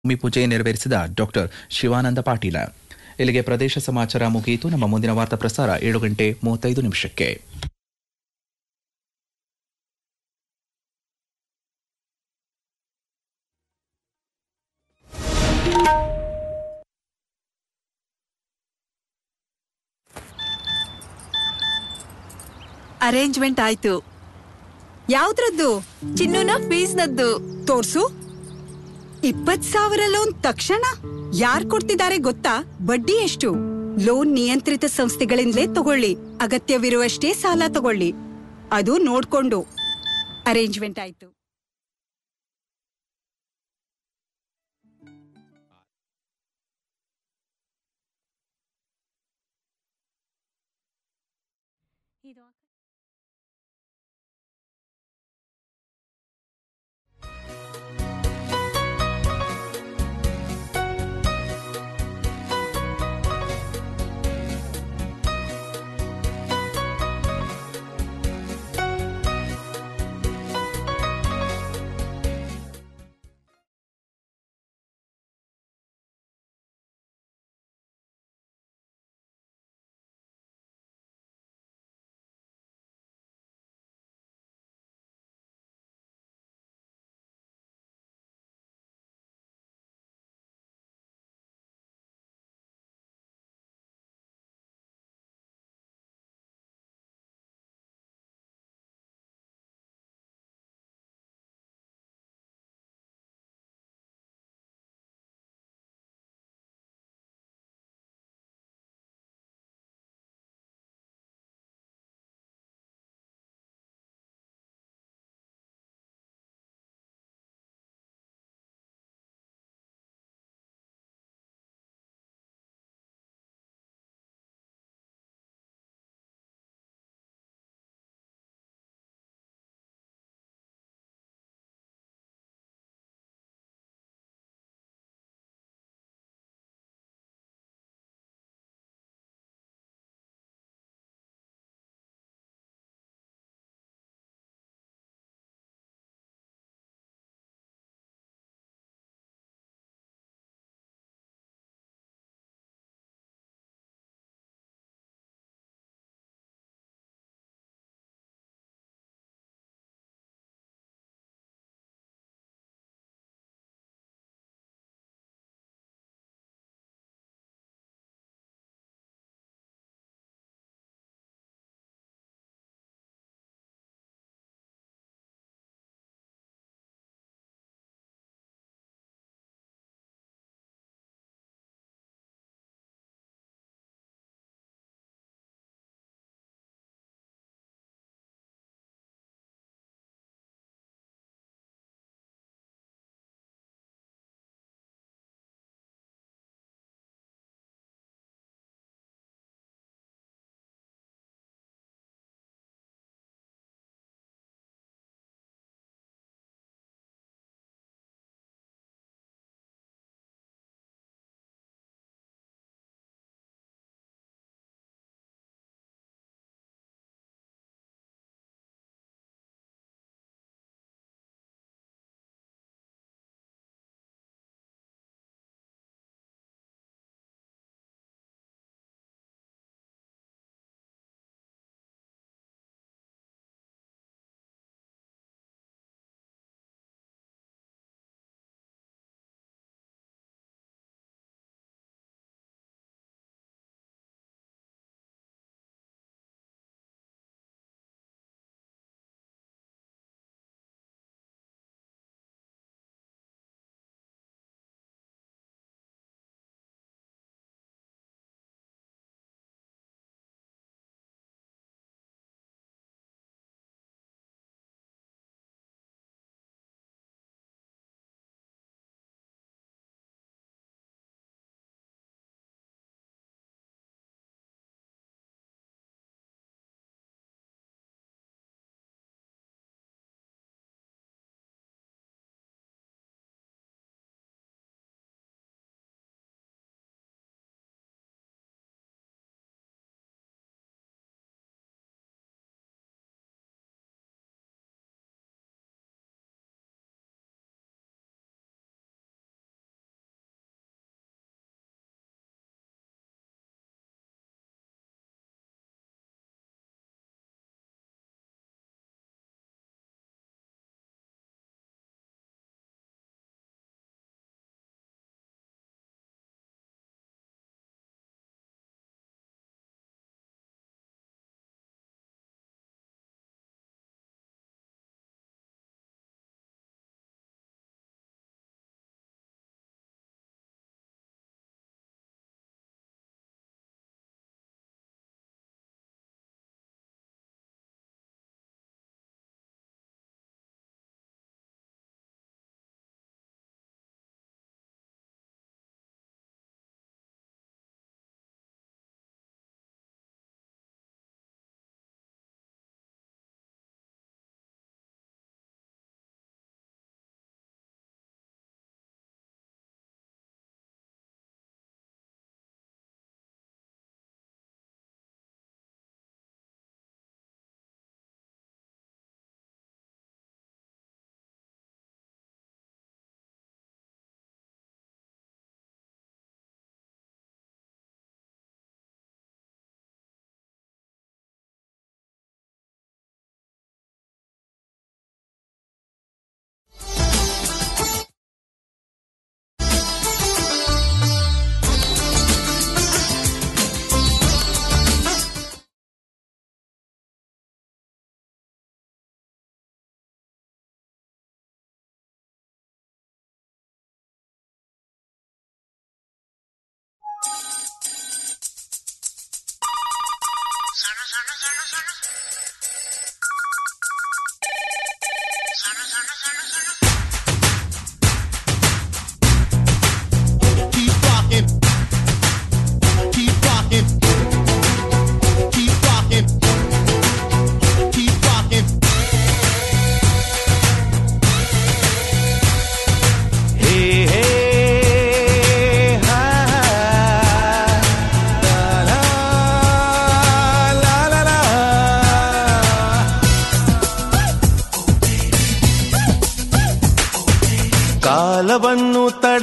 ಭೂಮಿ ಪೂಜೆ ನೆರವೇರಿಸಿದ ಡಾಕ್ಟರ್ ಶಿವಾನಂದ ಪಾಟೀಲ ಇಲ್ಲಿಗೆ ಪ್ರದೇಶ ಸಮಾಚಾರ ಮುಗಿಯಿತು ನಮ್ಮ ಮುಂದಿನ ವಾರ್ತಾ ಪ್ರಸಾರ ಏಳು ಗಂಟೆ ಮೂವತ್ತೈದು ನಿಮಿಷಕ್ಕೆ ಅರೇಂಜ್ಮೆಂಟ್ ಆಯ್ತು ಯಾವ್ದ್ರದ್ದು ಚಿನ್ನುನ ಫೀಸ್ನದ್ದು ತೋರ್ಸು ಇಪ್ಪತ್ ಸಾವಿರ ಲೋನ್ ತಕ್ಷಣ ಯಾರ್ ಕೊಡ್ತಿದ್ದಾರೆ ಗೊತ್ತಾ ಬಡ್ಡಿ ಎಷ್ಟು ಲೋನ್ ನಿಯಂತ್ರಿತ ಸಂಸ್ಥೆಗಳಿಂದಲೇ ತಗೊಳ್ಳಿ ಅಗತ್ಯವಿರುವಷ್ಟೇ ಸಾಲ ತಗೊಳ್ಳಿ ಅದು ನೋಡ್ಕೊಂಡು ಅರೇಂಜ್ಮೆಂಟ್ ಆಯ್ತು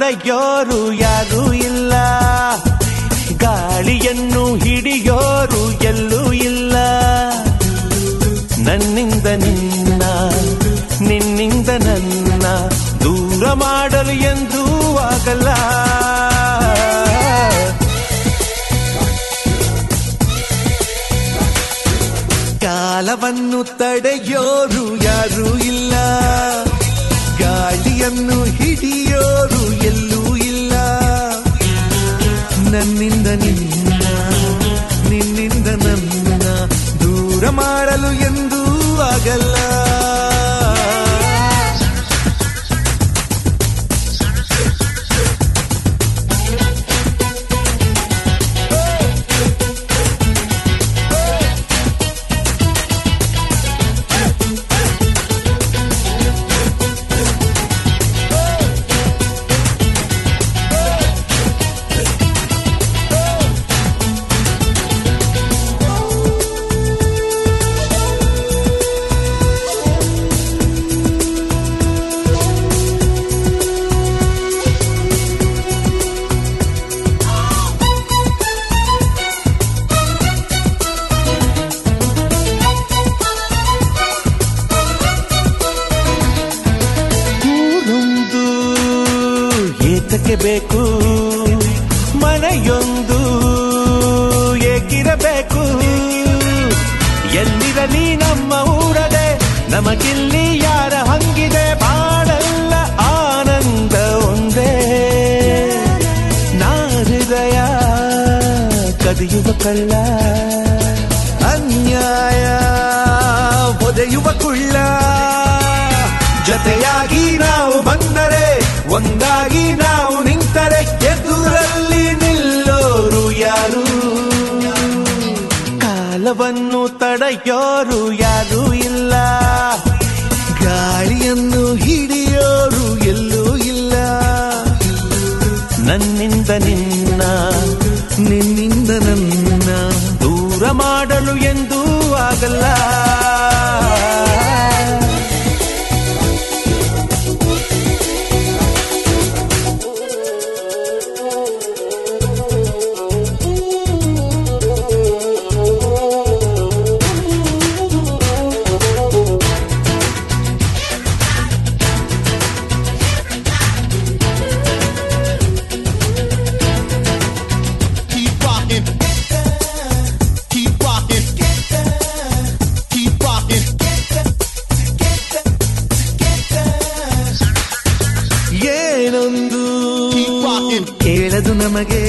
ತಡೆಯೋರು ಯಾರೂ ಇಲ್ಲ ಗಾಳಿಯನ್ನು ಹಿಡಿಯೋರು ಎಲ್ಲೂ ಇಲ್ಲ ನನ್ನಿಂದ ನಿನ್ನ ನಿನ್ನಿಂದ ನನ್ನ ದೂರ ಮಾಡಲು ಎಂದೂ ಆಗಲ್ಲ ಕಾಲವನ್ನು ತಡೆಯೋರು ಯಾರೂ ಇಲ್ಲ ಗಾಳಿಯನ್ನು ಹಿಡಿಯೋರು ಎಲ್ಲೂ ಇಲ್ಲ ನನ್ನಿಂದ ನಿನ್ನ ನಿನ್ನಿಂದ ನನ್ನ ದೂರ ಮಾಡಲು ಎಂದೂ ಆಗಲ್ಲ ಊರೊಂದು ಏತಕ್ಕೆ ಬೇಕು ಮನೆಯೊಂದು ಏಕಿರಬೇಕು ಎಲ್ಲಿರಲಿ ನಮ್ಮ ಊರದೆ ನಮಗಿಲ್ಲಿ ಯಾರ ಹಂಗಿದೆ ಬಾಳಲ್ಲ ಆನಂದ ಒಂದೇ ನಾ ಹೃದಯ ಕದಿಯುವ ಕಳ್ಳ ಅನ್ಯಾಯ ಒದೆಯುವ ಕುಳ್ಳ ಜತೆಯಾಗಿ ನಾವು ಬಂದರೆ ಒಂದಾಗಿ ನಾವು ನಿಂತರೆ ಎದುರಲ್ಲಿ ನಿಲ್ಲೋರು ಯಾರು ಕಾಲವನ್ನು ತಡೆಯೋರು ಯಾರೂ ಇಲ್ಲ ಗಾಳಿಯನ್ನು ಹಿಡಿಯೋರು ಎಲ್ಲೂ ಇಲ್ಲ ನನ್ನಿಂದ ನಿನ್ನ ನಿನ್ನಿಂದ ನನ್ನ ದೂರ ಮಾಡಲು ಎಂದೂ ಆಗಲ್ಲ Keep rocking. Keep rocking. Keep rocking. ಏನೊಂದು Keep rocking. ಕೇಳದು ನಮಗೆ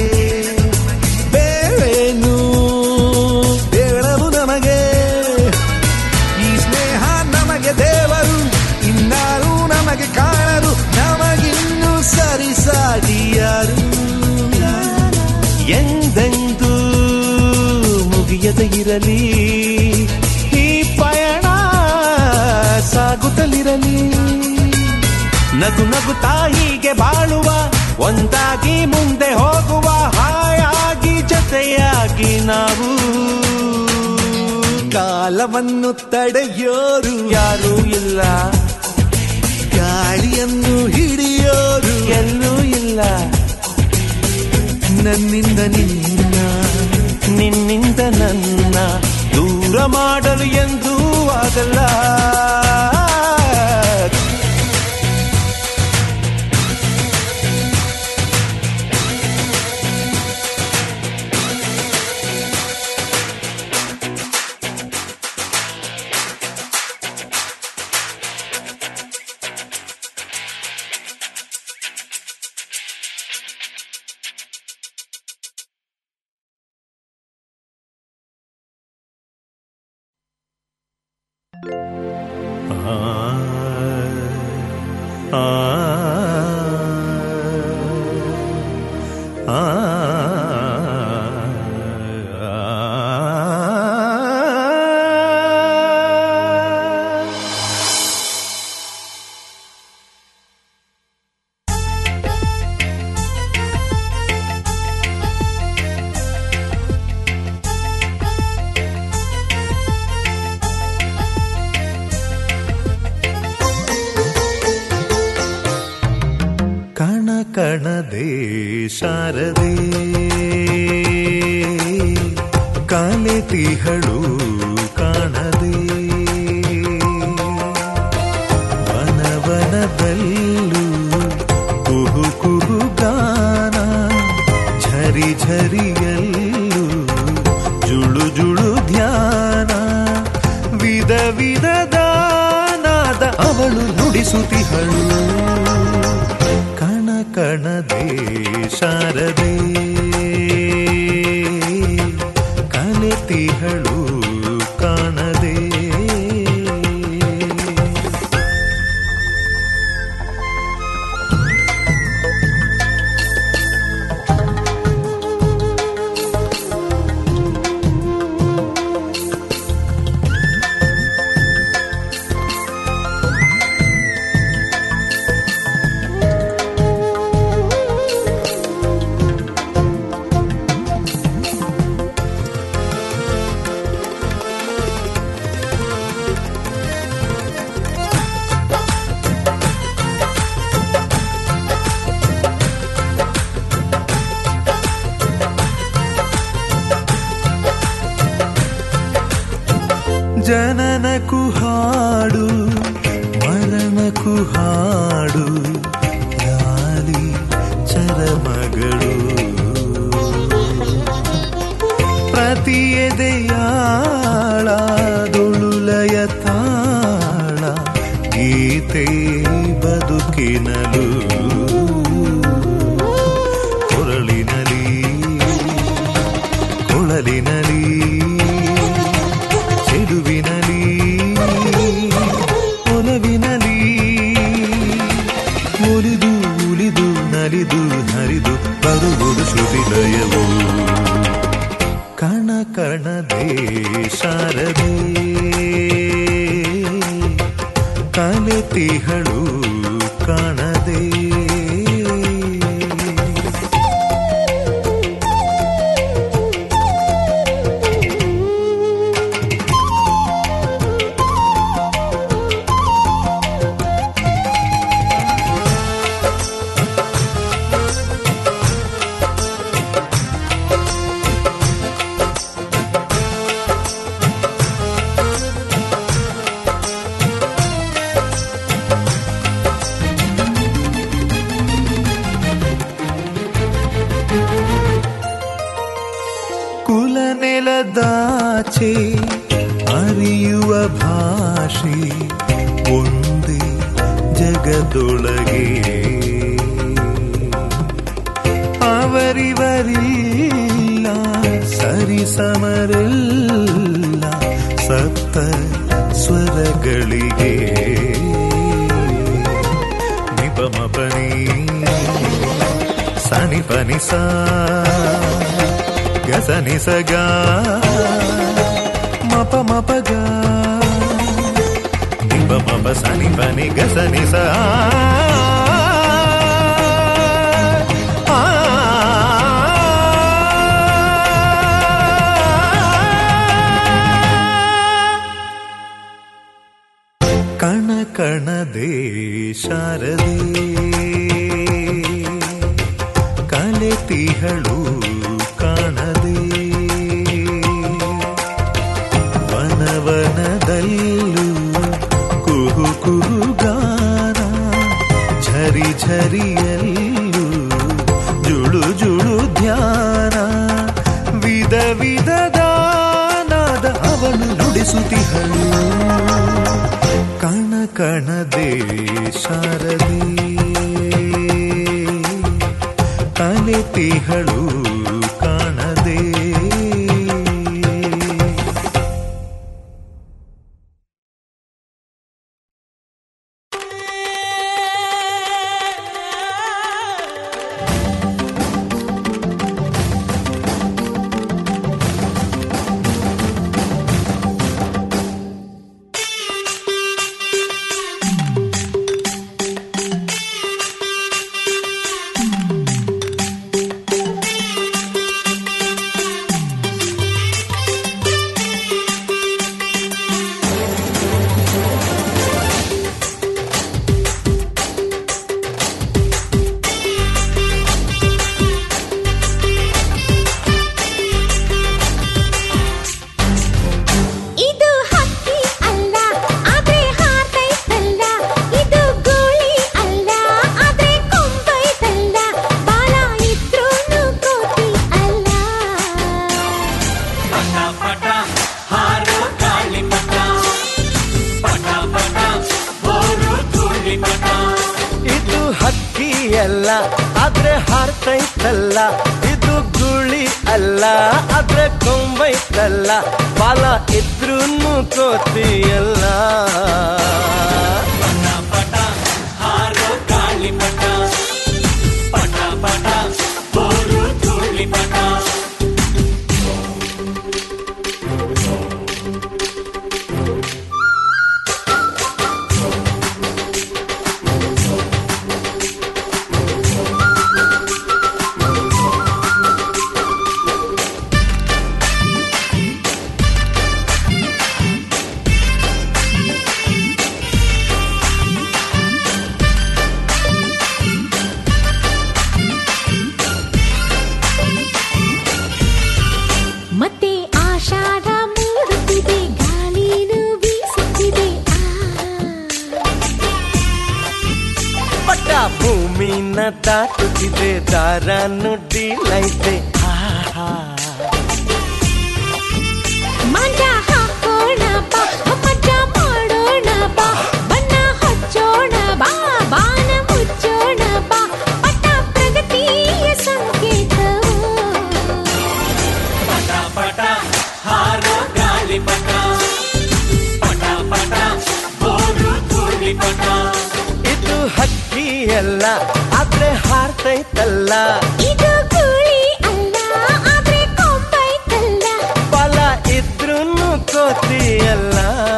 ಬೇರೇನು ಬೇಡವು ನಮಗೆ ಈ ಸ್ನೇಹ ನಮಗೆ ದೇವರು ಇನ್ನಾರು ನಮಗೆ ಕಾಣರು ನಮಗಿನ್ನು ಸರಿಸಾಟಿಯಾರು ಎಂದೆಂದೂ ಮುಗಿಯದ ಇರಲಿ ಈ ಪಯಣ ಸಾಗುತ್ತಲಿರಲಿ ನಗು ನಗುತ್ತಾ ಹೀಗೆ ಬಾಳುವ ಒಂದಾಗಿ ಮುಂದೆ ಹೋಗುವ ಹಾಯಾಗಿ ಜೊತೆಯಾಗಿ ನಾವು ಕಾಲವನ್ನು ತಡೆಯೋರು ಯಾರೂ ಇಲ್ಲ ಗಾಳಿಯನ್ನು ಹಿಡಿಯೋರು ಎಲ್ಲೂ ಇಲ್ಲ ನನ್ನಿಂದ ನಿನ್ನ ನಿನ್ನಿಂದ ನನ್ನ ದೂರ ಮಾಡಲು ಎಂದೂ ಆಗಲ್ಲ ಆ ಕಣದೆ ಶಾರದೆ ಕಾಲೆತಿಹಳು ಕಾಣದೆ ವನವನದಲ್ಲೂ ಕುಹು ಕುಹು ಗಾನ ಝರಿ ಝರಿಯಲ್ಲೂ ಜುಳು ಜುಳು ಧ್ಯಾನ ವಿಧ ವಿಧದ ನಾದ ಅವಳು ನುಡಿಸುತ್ತಿಹಳು ಕಣ ಕಣದೆ ಶಾರದೆ ಕಲೆತಿಹಳು ಕಾಣದೆ ಜನನಕು ಹಾಡು ಮರಣಕು ಹಾಡು ಲಾಲಿ ಚರಮಗಳು ಪ್ರತಿ ಎದೆಯಾಳದೊಳುಲಯ ತಾಳ ಗೀತೆ ಬದುಕಿನಲು ಕೊರಳಿನಲಿ ಕೊಳಲಿನಲಿ ಚೆಲುವಿನಲಿ ಒಲವಿನಲಿ ಒಲಿದು ಉಲಿದು ನಲಿದು ಹರಿದು ಬರುವುದು ಶ್ರುತಿಲಯವು ಕಣ ಕಣದೆ ಶಾರದೆ ಕಲೆತಿಹಳು ಕಾಣದೆ ಕುಲ ನೆಲದಾಚೆ ಅರಿಯುವ ಭಾಷೆ ಒಂದೇ ಜಗದೊಳಗೆ ಅವರಿವರಿಲ್ಲ ಸರಿ ಸಮರಿಲ್ಲ ಸಪ್ತ ಸ್ವರಗಳಿಗೆ ನಿಪಮಪನಿ ಸನಿ ಪನಿ ಸಾ ಗಸನಿ ಸಗ ಮಪ ಮಪಗ ನಿಪ ಮಪ ಸನಿ ಪನಿ ಗಸನಿ ಸ ಕಣ ಕಣದೆ ಶಾರದೆ ಕಲೆತಿಹಳು ಕಾಣದೆ ವನವನದಲ್ಲೂ ಕುಹು ಕುಹು ಗಾನ ಝರಿ ಝರಿಯಲ್ಲೂ ಜುಳು ಜುಳು ಧ್ಯಾನ ವಿಧ ವಿಧದ ನಾದ ಅವಳು ನುಡಿಸುತ್ತಿಹಳು ಕಣ ಕಣದೆ ಶಾರದೆ ಕಲೆತಿಹಳು ಕಾಣದೆ ಅಲ್ಲ ಆದ್ರೆ ಹಾರ್ತೈತಲ್ಲ ಇದು ಗುಳಿ ಅಲ್ಲ ಆದ್ರೆ ಕೊಂಬೈತಲ್ಲ ಬಾಲ ಇದ್ರೂ ಕೋತಿಯಲ್ಲ ಮತ್ತೆ ಆಷಾಢ ಮೂಡುತ್ತಿದೆ ಗಾಳಿನು ಬೀಸುತ್ತಿದೆ ಪಟ್ಟ ಭೂಮಿನ ದಾಟುತ್ತಿದೆ ದಾರ ನುಡ್ಡಿಲೈತೆ ಆಹಾ ಮಂಡ ಹಾಕೋಣ ಬಾ ಮಜ ಮಾಡೋಣ ಬಾ ಬಣ್ಣ ಹಚ್ಚೋಣ ಬಾ ಬಾನ ಮುಚ್ಚೋಣ ಬಾ ಪಟ ಪ್ರಗತಿಯ ಸಂಕೇತವು ಇದು ಹಕ್ಕಿಯಲ್ಲ ಆದ್ರೆ ಹಾರ್ತೈತಲ್ಲ ಇದು ಗುಳಿ ಅಲ್ಲ ಆದ್ರೆ ಕೊಂಬೈತಲ್ಲ ಬಲ ಇದ್ರೂ ಕೋತಿಯಲ್ಲ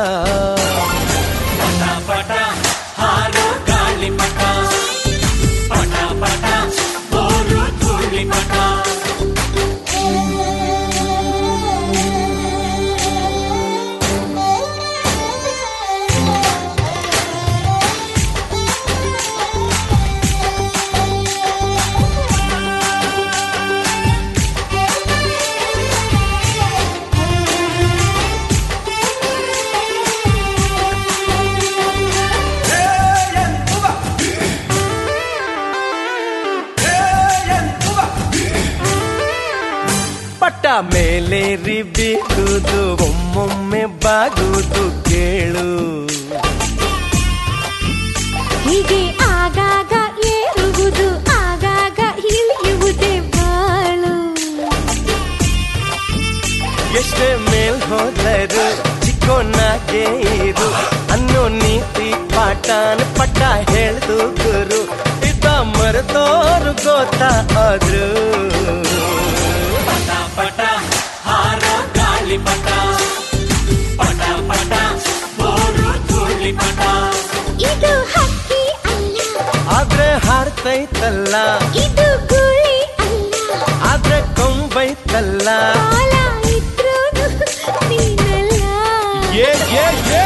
ಪಟ್ಟ ಮೇಲೇರಿ ಬೀಗುದು ಒಮ್ಮೊಮ್ಮೆ ಬಾಗುದು ಕೇಳು ಹೀಗೆ ಆಗಾಗ ಏರುವುದು ಆಗಾಗ ಇಳಿಯುವುದೇ ಬಾಳು ಎಷ್ಟೇ ಮೇಲ್ ಹೋದರು ಚಿಕ್ಕೋನಾಗೆ ಇರು ಅನ್ನೋ ನೀತಿ ಪಾಠನ ಪಟ್ಟ ಹೇಳ್ದು ಗುರು ಇದ್ದ ಮರೆತೋರು ಗೊತ್ತಾ ಆದ್ರು ಇದು ಹಕ್ಕಿ ಅಲ್ಲ ಆದ್ರೆ ಹಾರ್ತೈತಲ್ಲ ಇದು ಗುಳಿ ಅಲ್ಲ ಆದ್ರೆ ಕೊಂಬೈತಲ್ಲ ಕಾಲ ಇದ್ರೂ ನೀನಲ್ಲ ಏ ಏ ಏ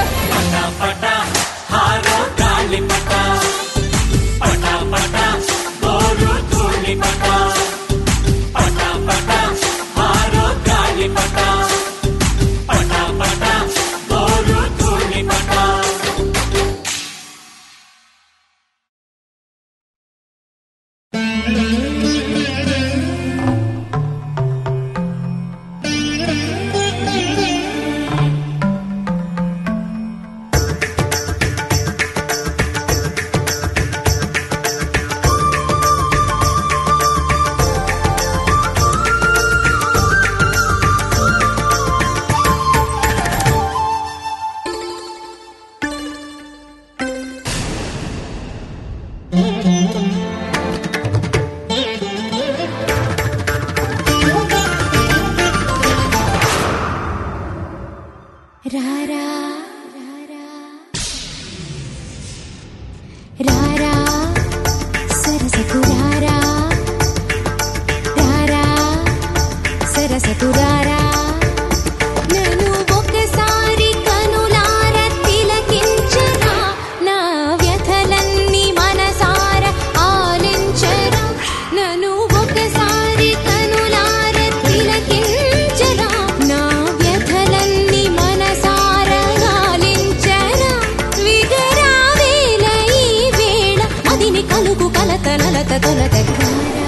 ರಾರಾ ರಾರಾ ರಾರಾ ಸರಸತು ರಾರಾ రారా సరసతు రారా నన్ను ఒకసారి కనులార తిలకించరా నా వ్యథలన్నీ మనసార ఆలించరా నన్ను ఒకసారి కనులార తిలకించరా నా వ్యథలన్నీ మనసార ఆలించరా విగరావేల ఈ వేళ అదిని కలుగు కలత నలత తొలత రారా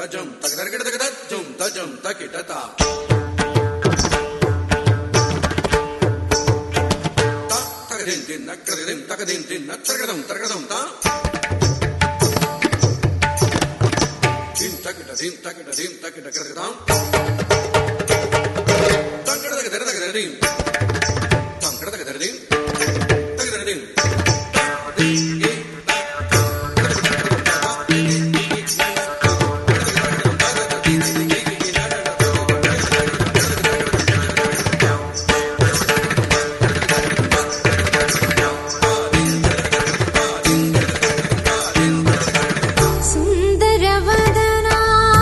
ತಜಂ ತಗದರ ಗಿಡ ತಗದ ಜಂ ತಜಂ ತಕಿಟ ತಾ ತಾ ತಗದಿನ್ ತಿನ್ನ ಕರದಿನ್ ತಗದಿನ್ ತಿನ್ನ ತರಗದಂ ತರಗದಂ ತಾ ದಿನ್ ತಕಿಟ ದಿನ್ ತಕಿಟ ದಿನ್ ತಕಿಟ ಕರಗದಂ ತಂಗಡ ತಗದರ ತಗದರ ದಿನ್ ತಂಗಡ ತಗದರ ದಿನ್ ತಗದರ ದಿನ್ ಸುಂದರವದನ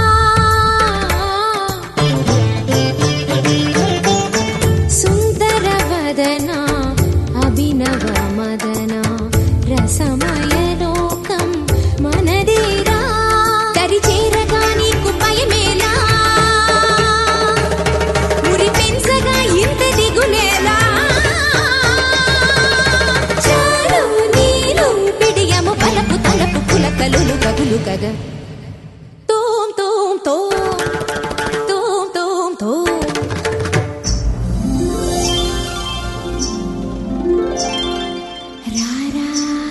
ಸುಂದರವದನ ಅಭಿನವ ಮದನ రసమయ లోకం మనదేరా దరిచేరగా నీకు భయమేలా ఉరి పెంచగా ఇంత దిగులేలా చాలు నీరు పిడియము బలపు తలపు పులకలులు కగులు కగ తోం తోం తోం తోం తోం తోం రారా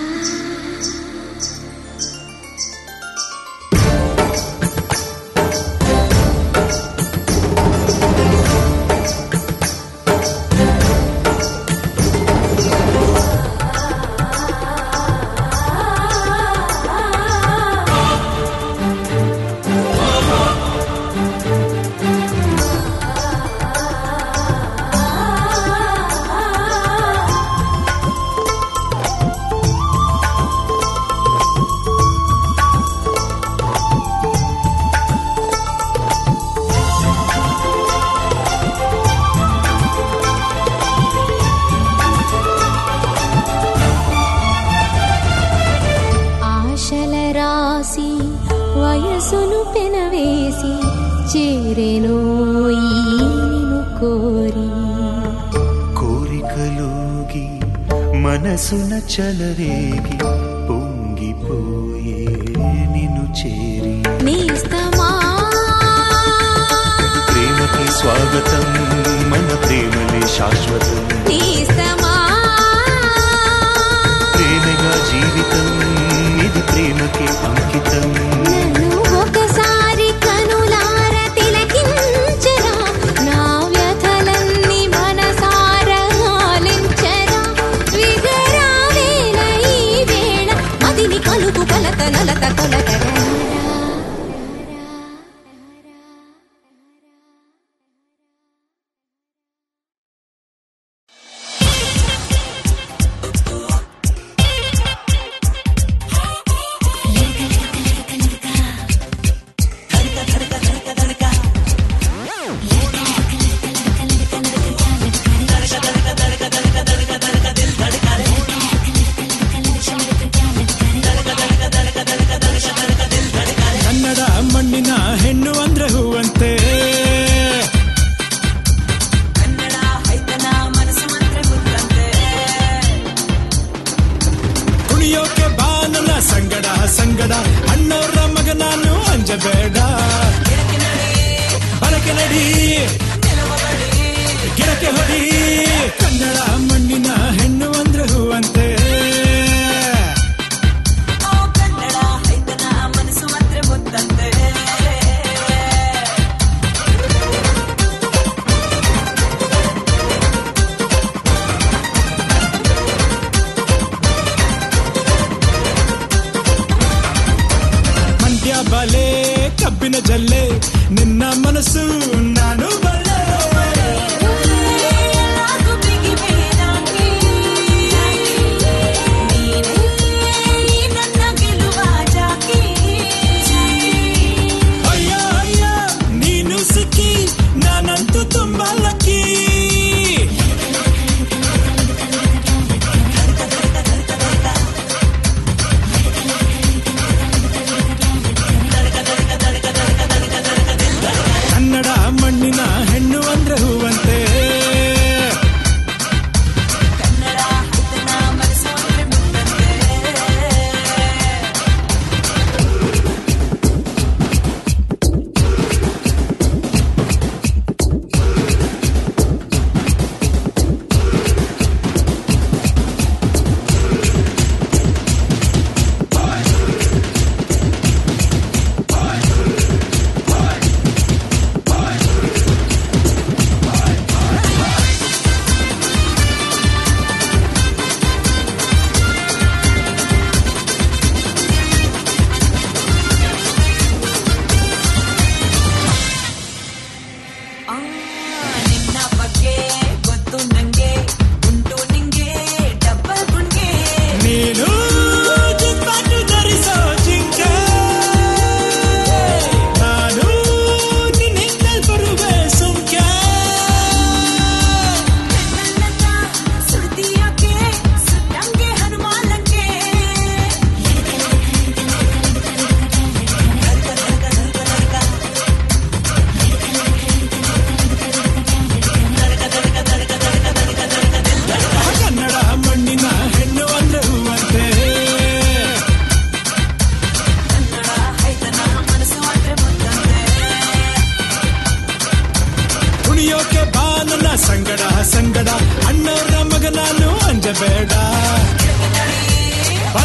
ఆశల రాసి వయసును పెనవేసి చేరెను ఈ నిన్ను కోరి కోరికలోగి మనసున చలరేగి పొంగిపోయే నిన్ను చేరి నేస్తమా ప్రేమకి స్వాగతం మన ప్రేమలే శాశ్వతం నేస్తమా ప్రేమగా జీవితం ఇది ప్రేమకి అంకితం నన్ను ఒకసారి కనులార తిలకించరా నా వ్యథలన్నీ మనసార ఆలించరా విగరావేల ఈ వేళ మదిని కలుపు కలత నలత తొలగరా ಕನ್ನಡ ಮಣ್ಣಿನ ಹೆಣ್ಣು ಅಂದ್ರೆ ಹೂವಂತೆ ಕುಣಿಯೋಕೆ ಬಾ ನನ್ನ ಸಂಗಡ ಸಂಗಡ ಅಣ್ಣವ್ರ ಮಗ ನಾನು ಅಂಜಬೇಡ ಬರಕೆ ನಡಿ ಗಿಡಕ್ಕೆ ಹೊಡಿ ಕನ್ನಡ ಮಣ್ಣಿನ ಹೆಣ್ಣು ಅಂದ್ರೆ ಹೂವಂತೆ ಮಂಡ್ಯ ಬಲೆ ಕಬ್ಬಿನ ಜಲ್ಲೆ ನಿನ್ನ ಮನಸ್ಸು ನಾನು ಬಲ್ಲೆ ಅಯ್ಯ ಅಯ್ಯ ನೀನು ಸಿಕ್ಕಿ ನಾನಂತೂ ತುಂಬಾ ಲಕ್ಕಿ ಕನ್ನಡ ಮಣ್ಣಿನ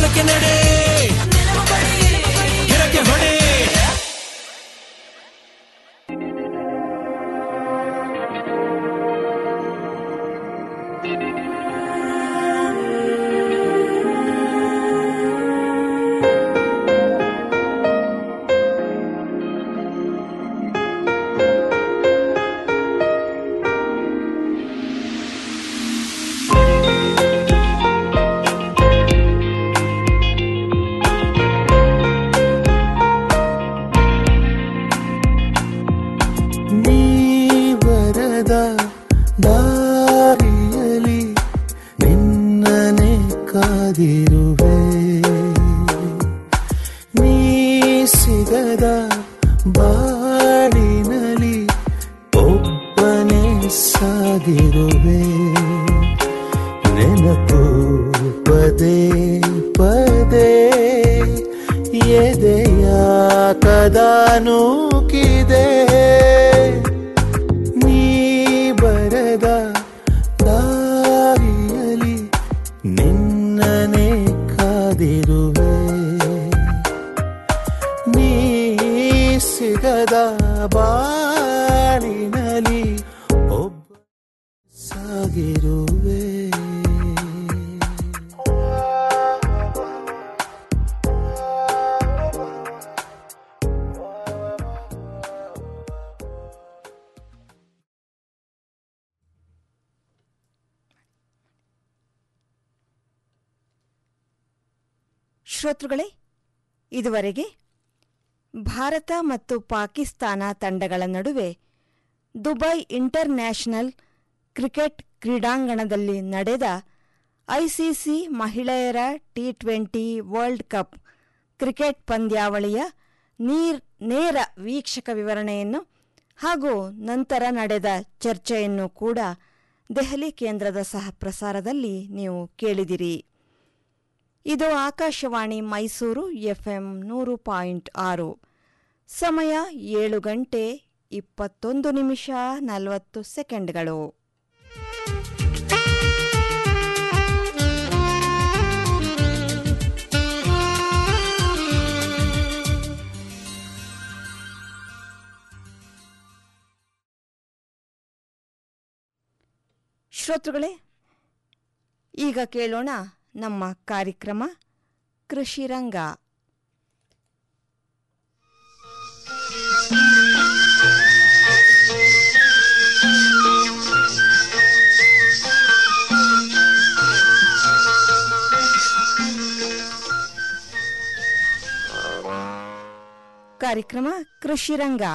ನೆಲಕ್ಕೆ ನಡೆ ಗಿರಕ್ಕೆ ಹೊಡೆ ನೀ ಬರದ ದಾರಿಯಲಿ ನಿನ್ನನೆ ಕಾದಿರುವೆ ನೀ ಸಿಗದ ಬಾಳಿನಲಿ ಒಬ್ಬನೇ ಸಾಗಿರುವೆ ನೆನಪು ಪದೇ ಪದೇ ಎದೆಯ ಕದಾನೂಕಿದೆ ನೀ ಬರದ ದಾರಿಯಲಿ ನಿನ್ನನೆ ಕಾದಿರುವೆ ನೀ ಸಿಗದ ಬಾಳಿನಲಿ ಒಬ್ಬ ಸಾಗಿರುವೆ ಶ್ರೋತೃಗಳೇ ಇದುವರೆಗೆ ಭಾರತ ಮತ್ತು ಪಾಕಿಸ್ತಾನ ತಂಡಗಳ ನಡುವೆ ದುಬೈ ಇಂಟರ್ ನ್ಯಾಷನಲ್ ಕ್ರಿಕೆಟ್ ಕ್ರೀಡಾಂಗಣದಲ್ಲಿ ನಡೆದ ಐಸಿಸಿ ಮಹಿಳೆಯರ T twenty world cup cricket ಪಂದ್ಯಾವಳಿಯ ನೀರ್ ನೇರ ವೀಕ್ಷಕ ವಿವರಣೆಯನ್ನು ಹಾಗೂ ನಂತರ ನಡೆದ ಚರ್ಚೆಯನ್ನು ಕೂಡ ದೆಹಲಿ ಕೇಂದ್ರದ ಸಹ ಪ್ರಸಾರದಲ್ಲಿ ನೀವು ಕೇಳಿದಿರಿ ಇದು ಆಕಾಶವಾಣಿ ಮೈಸೂರು ಎಫ್ಎಂ ನೂರು ಪಾಯಿಂಟ್ ಆರು ಸಮಯ ಏಳು ಗಂಟೆ ಇಪ್ಪತ್ತೊಂದು ನಿಮಿಷ ನಲವತ್ತು ಸೆಕೆಂಡ್ಗಳು ಶ್ರೋತೃಗಳೇ ಈಗ ಕೇಳೋಣ ನಮ್ಮ ಕಾರ್ಯಕ್ರಮ ಕೃಷಿರಂಗ ಕಾರ್ಯಕ್ರಮ ಕೃಷಿರಂಗ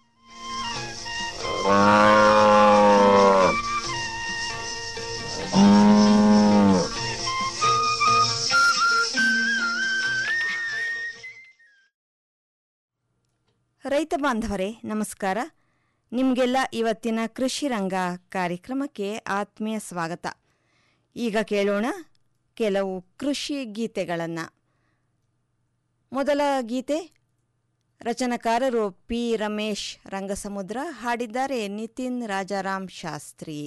ರೈತ ಬಾಂಧವರೇ ನಮಸ್ಕಾರ ನಿಮಗೆಲ್ಲ ಇವತ್ತಿನ ಕೃಷಿ ರಂಗ ಕಾರ್ಯಕ್ರಮಕ್ಕೆ ಆತ್ಮೀಯ ಸ್ವಾಗತ ಈಗ ಕೇಳೋಣ ಕೆಲವು ಕೃಷಿ ಗೀತೆಗಳನ್ನು ಮೊದಲ ಗೀತೆ ರಚನಕಾರರು ಪಿ ರಮೇಶ್ ರಂಗಸಮುದ್ರ ಹಾಡಿದ್ದಾರೆ ನಿತಿನ್ ರಾಜಾರಾಮ್ ಶಾಸ್ತ್ರಿ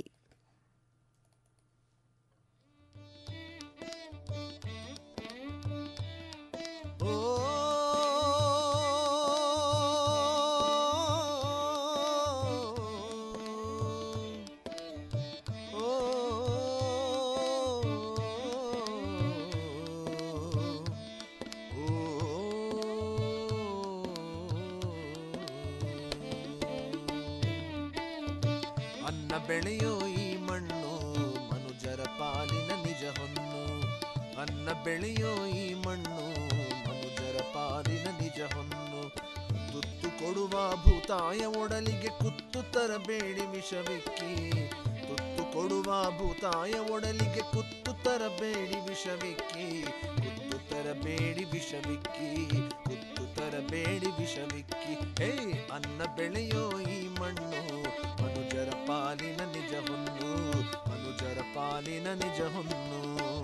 ಅನ್ನ ಬೆಳೆಯೋ ಈ ಮಣ್ಣು ಮನುಜರ ಪಾಲಿನ ನಿಜ ಹೊನ್ನು ಅನ್ನ ಬೆಳೆಯೋ ಈ ಮಣ್ಣು ಮನುಜರ ಪಾಲಿನ ನಿಜ ಹೊನ್ನು ತುತ್ತು ಕೊಡುವ ಭೂತಾಯ ಒಡಲಿಗೆ ಕುತ್ತು ತರಬೇಡಿ ವಿಷವಿಕ್ಕಿ ತುತ್ತು ಕೊಡುವ ಭೂತಾಯ ಒಡಲಿಗೆ ಕುತ್ತು ತರಬೇಡಿ ವಿಷವಿಕ್ಕಿ ಕುತ್ತು ತರಬೇಡಿ ವಿಷವಿಕ್ಕಿ ಕುತ್ತು ತರಬೇಡಿ ವಿಷವಿಕ್ಕಿ ಹೇ ಅನ್ನ ಬೆಳೆಯೋ ಈ ಮಣ್ಣು ಮನುಜರ ಪಾಲಿನ ನಿಜ ಹೊನ್ನು ಮನುಜರ ಪಾಲಿನ ನಿಜ ಹೊನ್ನು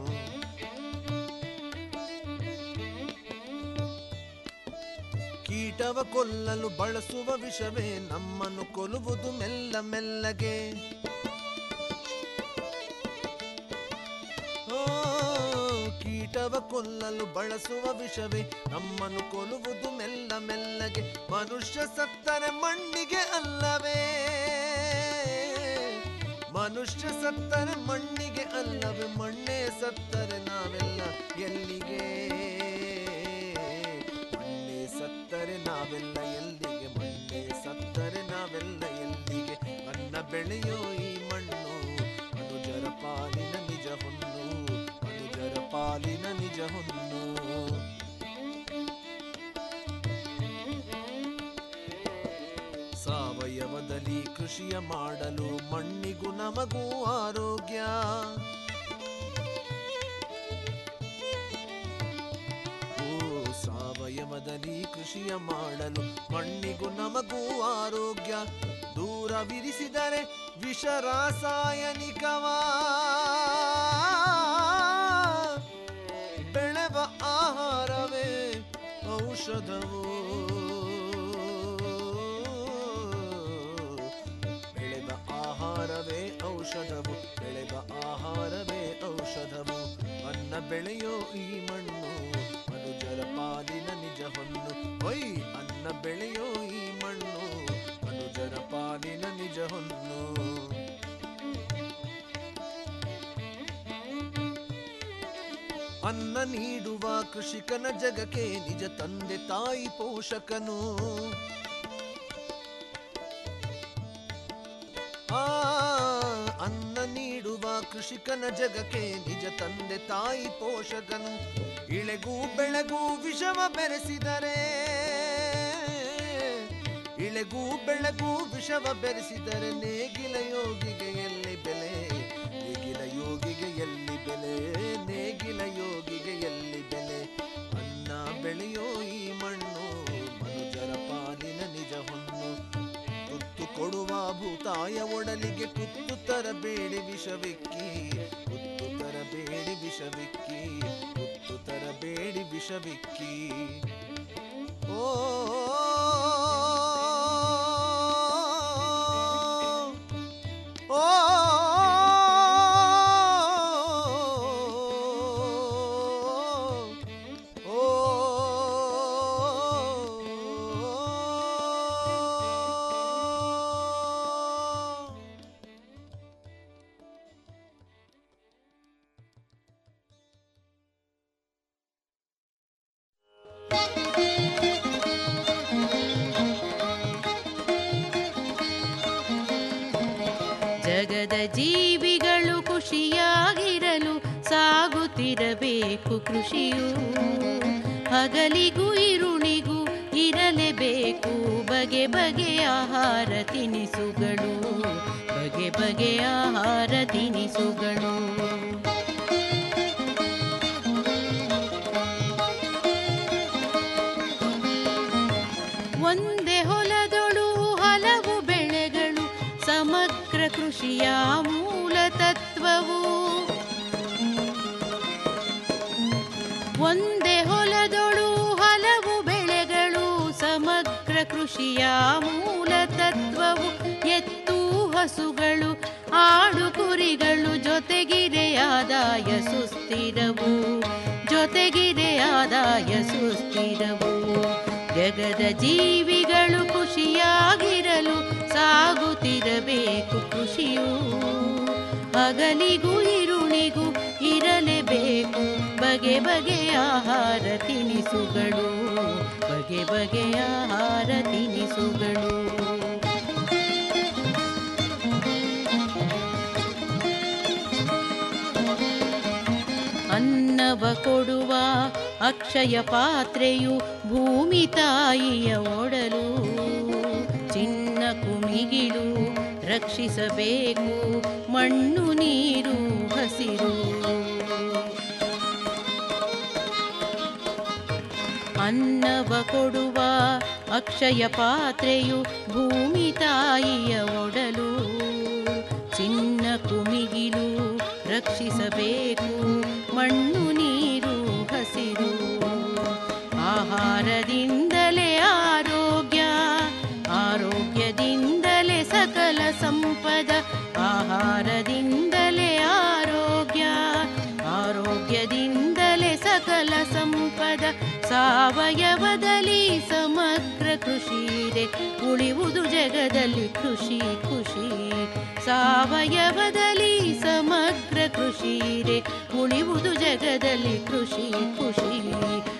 ಕೀಟವ ಕೊಲ್ಲಲು ಬಳಸುವ ವಿಷವೇ ನಮ್ಮನ್ನು ಕೊಲ್ಲುವುದು ಮೆಲ್ಲ ಮೆಲ್ಲಗೆ ಓ, ಕೀಟವ ಜೀವವ ಕೊಲ್ಲಲು ಬಳಸುವ ವಿಷವೇ ನಮ್ಮನ್ನು ಕೊಲ್ಲುವುದು ಮೆಲ್ಲ ಮೆಲ್ಲಗೆ ಮನುಷ್ಯ ಸತ್ತರೆ ಮಣ್ಣಿಗೆ ಅಲ್ಲವೇ ಮನುಷ್ಯ ಸತ್ತರೆ ಮಣ್ಣಿಗೆ ಅಲ್ಲವೇ ಮಣ್ಣೇ ಸತ್ತರೆ ನಾವೆಲ್ಲ ಎಲ್ಲಿಗೆ ಮಣ್ಣೆ ಸತ್ತರೆ ನಾವೆಲ್ಲ ಎಲ್ಲಿಗೆ ಮಣ್ಣೆ ಸತ್ತರೆ ನಾವೆಲ್ಲ ಎಲ್ಲಿಗೆ ಅನ್ನ ಬೆಳೆಯೋ ಈ ಮಣ್ಣು ಮನುಜರ ಪಾಲಿನ ನಿಜ ಹೊನ್ನು ಮನುಜರ ಪಾಲಿನ ನಿಜ ಹೊನ್ನು ಸಾವಯವದಲ್ಲಿ ಕೃಷಿಯ ಮಾಡಲು ಮಣ್ಣಿಗೂ ನಮಗೂ ಆರೋಗ್ಯ ಓ ಸಾವಯವದಲ್ಲಿ ಕೃಷಿಯ ಮಾಡಲು ಮಣ್ಣಿಗೂ ನಮಗೂ ಆರೋಗ್ಯ ದೂರವಿರಿಸಿದರೆ ವಿಷ ರಾಸಾಯನಿಕವಾ ಬೆಳೆವ ಆಹಾರವೇ ಔಷಧವು ಬೆಳೆದ ಆಹಾರವೇ ಔಷಧವು ಬೆಳೆದ ಆಹಾರವೇ ಔಷಧವು ಅನ್ನ ಬೆಳೆಯೋ ಈ ಮಣ್ಣು ಮನುಜರ ಪಾಲಿನ ನಿಜ ಹೊನ್ನು ಹೊಯ್ ಅನ್ನ ಬೆಳೆಯೋ ಈ ಮಣ್ಣು ಮನುಜರ ಪಾಲಿನ ನಿಜ ಹೊನ್ನು ಅನ್ನ ನೀಡುವ ಕೃಷಿಕನ ಜಗಕ್ಕೆ ನಿಜ ತಂದೆ ತಾಯಿ ಪೋಷಕನು ಆ ಅನ್ನ ನೀಡುವ ಕೃಷಿಕನ ಜಗಕ್ಕೆ ನಿಜ ತಂದೆ ತಾಯಿ ಪೋಷಕನು ಇಳೆಗೂ ಬೆಳಗೂ ವಿಷವ ಬೆರೆಸಿದರೆ ಇಳೆಗೂ ಬೆಳಗೂ ವಿಷವ ಬೆರೆಸಿದರೆ ನೇಗಿಲ ಯೋಗಿಗೆ ಎಲ್ಲಿ ಬೆಲೆ ನೇಗಿಲ ಯೋಗಿಗೆ ಎಲ್ಲಿ ಬೆಲೆ ನೇಗಿಲ ಯೋಗಿಗೆ ಎಲ್ಲಿ ಬೆಲೆ ಅನ್ನ ಬೆಳೆಯೋ ಈ ಮಣ್ಣು ಮನುಜರ ಪಾಲಿನ ನಿಜ ಹೊನ್ನು ತುತ್ತು ಕೊಡುವ ಭೂತಾಯ ಒಡಲಿಗೆ ಕುತ್ತು ತರಬೇಡಿ ವಿಷವಿಕ್ಕಿ ಕುತ್ತು ತರಬೇಡಿ ವಿಷವಿಕ್ಕಿ ಕುತ್ತು ತರಬೇಡಿ ವಿಷವಿಕ್ಕಿ ಓ ಓ ಜಗದ ಜೀವಿಗಳು ಖುಷಿಯಾಗಿರಲು ಸಾಗುತ್ತಿರಬೇಕು ಕೃಷಿಯು ಹಗಲಿಗೂ ಇರುಳಿಗೂ ಇರಲೇಬೇಕು ಬಗೆ ಬಗೆಯ ಆಹಾರ ತಿನಿಸುಗಳು ಬಗೆ ಬಗೆಯ ಆಹಾರ ತಿನಿಸುಗಳು ಒಂದೇ ಹೊಲದೊಳು ಹಲವು ಬೆಳೆಗಳು ಸಮಗ್ರ ಕೃಷಿಯ ಮೂಲ ತತ್ವವು ಒಂದೇ ಹೊಲದೊಳು ಹಲವು ಬೆಳೆಗಳು ಸಮಗ್ರ ಕೃಷಿಯ ಮೂಲ ತತ್ವವು ಎತ್ತು ಹಸುಗಳು ಆಡು ಕುರಿಗಳು ಜೊತೆಗಿರೆ ಆದಾಯ ಸುಸ್ಥಿರವು ಜೊತೆಗಿರೆ ಆದಾಯ ಸುಸ್ಥಿರವು ಜಗದ ಜೀವಿಗಳು ಖುಷಿಯಾಗಿರಲು ಸಾಗುತ್ತಿರಬೇಕು ಕೃಷಿಯು ಹಗಲಿಗೂ ಇರುಳಿಗೂ ಇರಲೇಬೇಕು ಬಗೆ ಬಗೆಯ ಆಹಾರ ತಿನಿಸುಗಳು ಬಗೆ ಬಗೆಯ ಆಹಾರ ತಿನಿಸುಗಳು ಅನ್ನವ ಕೊಡುವ ಅಕ್ಷಯ ಪಾತ್ರೆಯು ಭೂಮಿ ತಾಯಿಯ ಒಡಲು ಚಿನ್ನ ಕುಮಿಗಿಲು ರಕ್ಷಿಸಬೇಕು ಮಣ್ಣು ನೀರು ಹಸಿರು ಅನ್ನವ ಕೊಡುವ ಅಕ್ಷಯ ಪಾತ್ರೆಯು ಭೂಮಿ ತಾಯಿಯ ಒಡಲು ಚಿನ್ನ ಕುಮಿಗಿಲು ರಕ್ಷಿಸಬೇಕು ಮಣ್ಣು ನೀರು ಹಸಿರು ಆಹಾರದಿಂದಲೇ ಆರೋಗ್ಯ ಆರೋಗ್ಯದಿಂದಲೇ ಸಕಲ ಸಂಪದ ಆಹಾರದಿಂದಲೇ ಆರೋಗ್ಯ ಆರೋಗ್ಯದಿಂದಲೇ ಸಕಲ ಸಂಪದ ಸಾವಯವದಲ್ಲಿ ಸಮಗ್ರ ಕೃಷಿ ಇದೆ ಉಳಿವುದು ಜಗದಲ್ಲಿ ಕೃಷಿ ಖುಷಿ ಸಾವಯವದಲ್ಲಿ ಸಮಗ್ರ ಕೃಷಿ ಇದೆ ಉಳಿವುದು ಜಗದಲ್ಲಿ ಕೃಷಿ ಖುಷಿ